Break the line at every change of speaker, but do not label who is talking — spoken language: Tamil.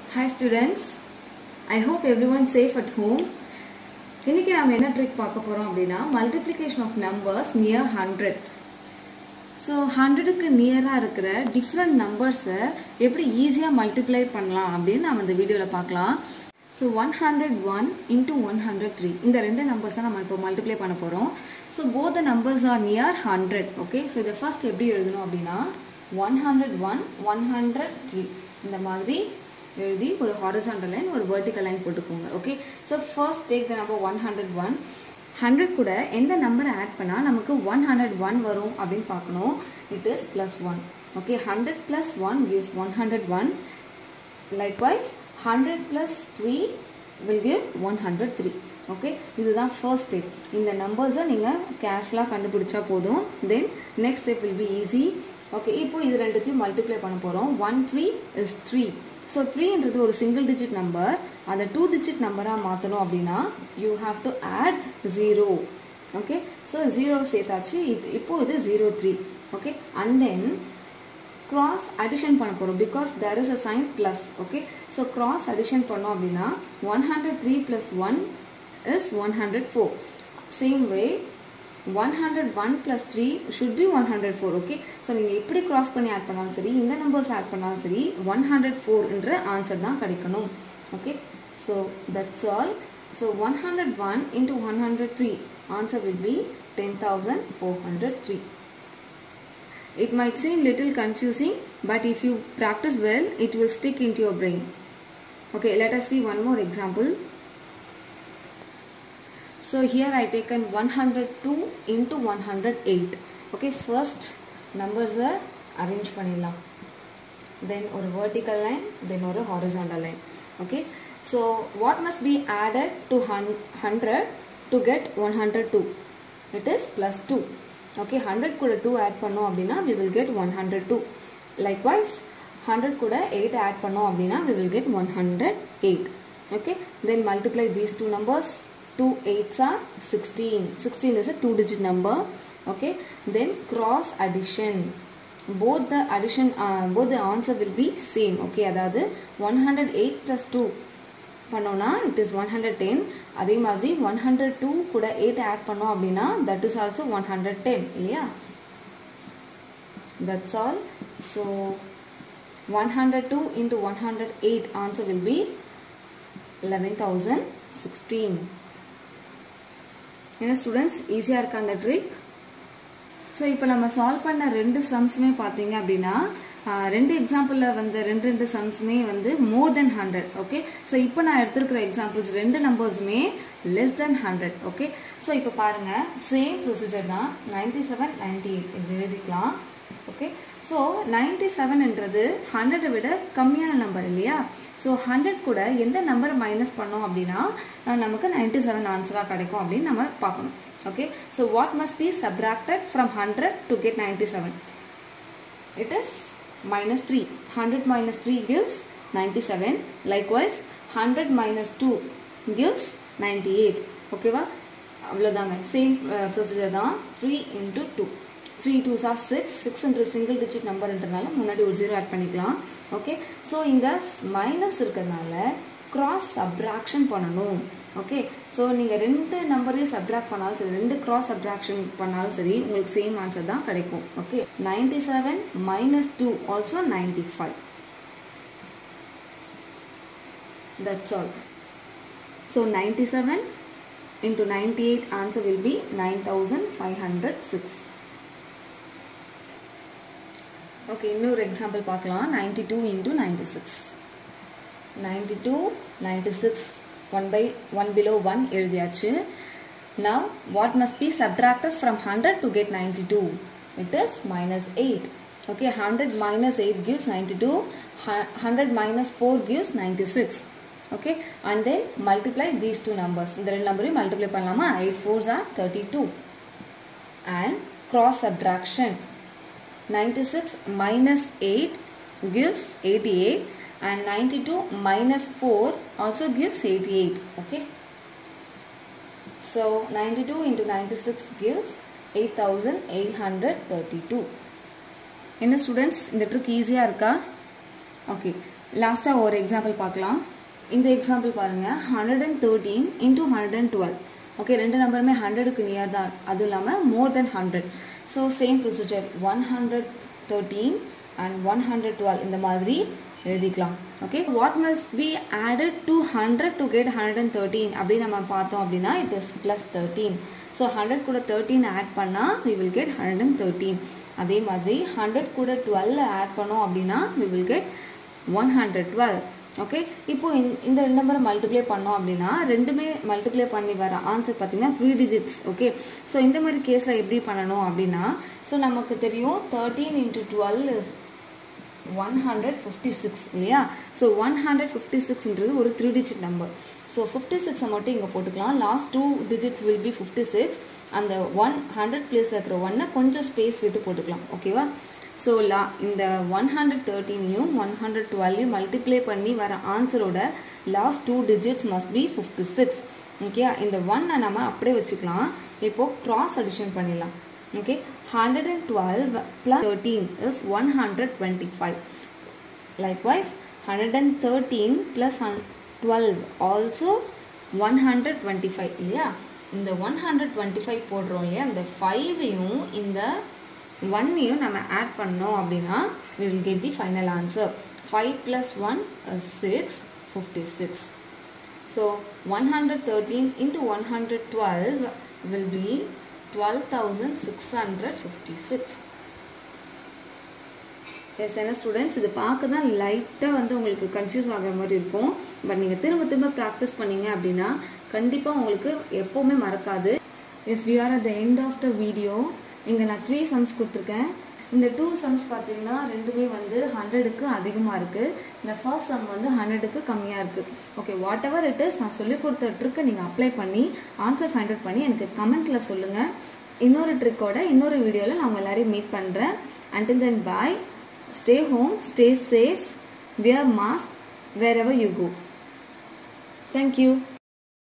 Hi students, I hope everyone safe at home. இன்னைக்கு நாம என்ன ட்ரிக் பார்க்க போறோம் அப்படின்னா multiplication of numbers near hundred so ஹண்ட்ரடுக்கு நியராக இருக்கிற டிஃப்ரெண்ட் நம்பர்ஸை எப்படி ஈஸியாக மல்டிப்ளை பண்ணலாம் அப்படின்னு நம்ம இந்த வீடியோவில் பார்க்கலாம் so one hundred one into one hundred three இந்த ரெண்டு நம்பர்ஸ் தான் நம்ம இப்போ மல்டிப்ளை பண்ண போகிறோம் so both the numbers are near hundred okay so இதை ஃபர்ஸ்ட் எப்படி எழுதணும் அப்படின்னா one hundred one one hundred three இந்த மாதிரி எழுதி ஒரு ஹாரிசாண்டல் லைன் ஒரு வெர்டிக்கல் லைன் போட்டுக்கோங்க okay so first take the number one hundred one hundred கூட எந்த நம்பரை ஆட் பண்ணால் நமக்கு ஒன் ஹண்ட்ரட் ஒன் வரும் அப்படின்னு பார்க்கணும் it is plus one okay hundred plus one gives one hundred one likewise hundred plus three will give one hundred three okay இதுதான் ஃபர்ஸ்ட் ஸ்டெப் இந்த நம்பர்ஸை நீங்கள் கேர்ஃபுல்லாக கண்டுபிடிச்சா போதும் then next step will be easy okay இப்போ இது ரெண்டுத்தையும் மல்டிப்ளை பண்ண போகிறோம் one three is three so த்ரீன்றது ஒரு சிங்கிள் டிஜிட் நம்பர் அதை டூ டிஜிட் நம்பராக மாற்றணும் அப்படின்னா you have to add zero okay so zero சேர்த்தாச்சு இது இப்போ இது zero three okay and then cross addition பண்ண போகிறோம் because there is a sign plus okay so cross addition பண்ணோம் அப்படின்னா 103 plus 1 is 104 same way 101 plus 3 should be 104 okay so நீங்கள் எப்படி cross பண்ணி ஆட் பண்ணாலும் சரி இந்த நம்பர்ஸ் ஆட் பண்ணாலும் சரி 104 என்ற ஆன்சர் தான் கிடைக்கணும் okay so that's all so 101 into 103 answer will be 10403 It might seem little confusing, but if you practice well, it will stick into your brain. Okay, let us see one more example. So here I taken 102 into 108. Okay, first numbers are arrange பண்ணிடலாம் then ஒரு vertical line then ஒரு horizontal line okay so what must be added to 100 to get 102 it is plus 2 okay 100 கூட 2 add பண்ணோம் அப்படின்னா we will get 102 likewise 100 கூட 8 add பண்ணோம் அப்படின்னா we will get 108 okay then multiply these two numbers 2 8s are 16 16 is a two digit number okay then cross addition both the addition uh, both the answer will be same okay அதாவது 108 plus 2 பண்ணோம்னா it is one hundred ten அதே மாதிரி ஒன் ஹண்ட்ரட் டூ கூட எயிட் ஆட் பண்ணோம் அப்படின்னா that is also one hundred ten இல்லையா that's all so one hundred two into one hundred eight answer will be eleven thousand sixteen ஏன்னா ஸ்டூடெண்ட்ஸ் ஈஸியாக இருக்கா அந்த ட்ரிக் ஸோ இப்போ நம்ம சால்வ் பண்ண ரெண்டு சம்ஸுமே பார்த்தீங்க அப்படின்னா ரெண்டு எக்ஸாம்பிளில் வந்து ரெண்டு ரெண்டு சம்ஸுமே வந்து more than hundred okay so இப்போ நான் எடுத்திருக்கிற எக்ஸாம்பிள்ஸ் ரெண்டு நம்பர்ஸுமே less than hundred okay so இப்போ பாருங்கள் சேம் ப்ரொசீஜர் தான் நைன்டி செவன் நைன்டி எயிட் இப்படி எழுதிக்கலாம் ஓகே ஸோ நைன்டி செவன்ன்றது ஹண்ட்ரடை விட கம்மியான நம்பர் இல்லையா ஸோ ஹண்ட்ரட் கூட எந்த நம்பரை மைனஸ் பண்ணோம் அப்படின்னா நமக்கு நைன்டி செவன் ஆன்சராக கிடைக்கும் அப்படின்னு நம்ம பார்க்கணும் okay so what must be subtracted from 100 to get 97 it is minus 3 100 minus 3 gives 97 likewise 100 minus 2 gives 98 ஓகேவா அவ்வளோதாங்க சேம் ப்ரொசீஜர் தான் three into two three two sir six சிக்ஸ்ன்ற சிங்கிள் டிஜிட் நம்பர்ன்றனால முன்னாடி ஒரு ஜீரோ ஆட் பண்ணிக்கலாம் ஓகே ஸோ இங்கே மைனஸ் இருக்கிறதுனால கிராஸ் சப்ராக்ஷன் பண்ணணும் ஓகே ஸோ நீங்கள் ரெண்டு நம்பரையும் சப்ராக்ட் பண்ணாலும் சரி ரெண்டு கிராஸ் சப்ராக்ஷன் பண்ணாலும் சரி உங்களுக்கு சேம் ஆன்சர் தான் கிடைக்கும் okay ninety seven minus two also ninety five that's all so ninety seven into ninety eight answer will be nine thousand five hundred six okay இன்னொரு எக்ஸாம்பிள் பார்க்கலாம் ninety two into ninety six ninety two ninety six one by one below one எழுதியாச்சு now what must be subtracted from hundred to get ninety two it is minus eight okay hundred minus eight gives ninety two hundred minus four gives ninety six okay and then multiply these two numbers இந்த ரெண்டு நம்பரையும் மல்டிப்ளை பண்ணலாமா eight fours are thirty two and cross subtraction ninety six minus eight gives eighty eight and 92 minus 4 also gives 88 okay so 92 into 96 gives 8832 என்ன ஸ்டூடெண்ட்ஸ் இந்த ட்ரிக் ஈஸியாக இருக்கா ஓகே லாஸ்ட்டாக ஒரு எக்ஸாம்பிள் பார்க்கலாம் இந்த எக்ஸாம்பிள் பாருங்கள் hundred and thirteen into hundred and twelve okay ரெண்டு நம்பருமே ஹண்ட்ரடுக்கு நியர் தான் அதுவும் இல்லாமல் more than hundred so same procedure one hundred thirteen and one hundred twelve இந்த மாதிரி எழுதிக்கலாம் okay what must be added to hundred to get hundred and thirteen அப்படின்னு நம்ம பார்த்தோம் அப்படின்னா it is plus thirteen so hundred கூட தேர்ட்டீன் ஆட் பண்ணால் we will get hundred and thirteen அதே மாதிரி ஹண்ட்ரட் கூட டுவெல் ஆட் பண்ணோம் அப்படின்னா we will get one hundred twelve okay இப்போ இந்த ரெண்டு நம்பரை மல்டிப்ளை பண்ணோம் அப்படின்னா ரெண்டுமே மல்டிப்ளை பண்ணி வர ஆன்சர் பார்த்தீங்கன்னா த்ரீ டிஜிட்ஸ் ஓகே ஸோ இந்த மாதிரி கேஸில் எப்படி பண்ணணும் அப்படின்னா ஸோ நமக்கு தெரியும் thirteen into twelve is one hundred fifty six இல்லையா ஸோ ஒன் ஹண்ட்ரட் ஃபிஃப்டி சிக்ஸ்ன்றது ஒரு three digit number so fifty சிக்ஸை மட்டும் இங்கே போட்டுக்கலாம் last two digits will be fifty six அந்த ஒன் ஹண்ட்ரட் பிளேஸில் இருக்கிற ஒன்னை கொஞ்சம் ஸ்பேஸ் விட்டு போட்டுக்கலாம் ஓகேவா ஸோ லா இந்த ஒன் ஹண்ட்ரட் தேர்ட்டீனையும் ஒன் ஹண்ட்ரட் டுவெல்லையும் மல்டிப்ளை பண்ணி வர ஆன்சரோட last two digits must be fifty six okay இந்த ஒன்னை நம்ம அப்படியே வச்சுக்கலாம் இப்போது க்ராஸ் அடிஷன் பண்ணிடலாம் okay hundred and twelve plus thirteen is one hundred twenty five likewise hundred and thirteen plus twelve also one hundred twenty five இல்லையா இந்த ஒன் ஹண்ட்ரட் டுவெண்ட்டி ஃபைவ் போடுறோம் இல்லையா இந்த ஃபைவையும் இந்த ஒன்னையும் நம்ம ஆட் பண்ணோம் அப்படின்னா we will get the final answer 5 plus 1 is 6 56 so 113 into 112 will be 12656 yes என்ன ஸ்டூடெண்ட்ஸ் இது பார்க்க தான் லைட்டாக வந்து உங்களுக்கு கன்ஃபியூஸ் ஆகிற மாதிரி இருக்கும் பட் நீங்கள் திரும்ப திரும்ப ப்ராக்டிஸ் பண்ணீங்க அப்படின்னா கண்டிப்பாக உங்களுக்கு எப்போவுமே மறக்காது yes we are at the end of the video இங்கே நான் த்ரீ சம்ஸ் கொடுத்துருக்கேன் இந்த டூ சம்ஸ் பார்த்தீங்கன்னா ரெண்டுமே வந்து ஹண்ட்ரடுக்கு அதிகமாக இருக்குது இந்த ஃபர்ஸ்ட் சம் வந்து ஹண்ட்ரடுக்கு கம்மியாக இருக்குது okay whatever it is நான் சொல்லி கொடுத்த ட்ரிக்கை நீங்கள் அப்ளை பண்ணி ஆன்சர் ஃபைண்ட் அவுட் பண்ணி எனக்கு கமெண்ட்டில் சொல்லுங்கள் இன்னொரு ட்ரிக்கோட இன்னொரு வீடியோவில் நான் உங்கள் எல்லாரையும் மீட் பண்ணுறேன் until then bye stay home stay safe wear mask wherever you go thank you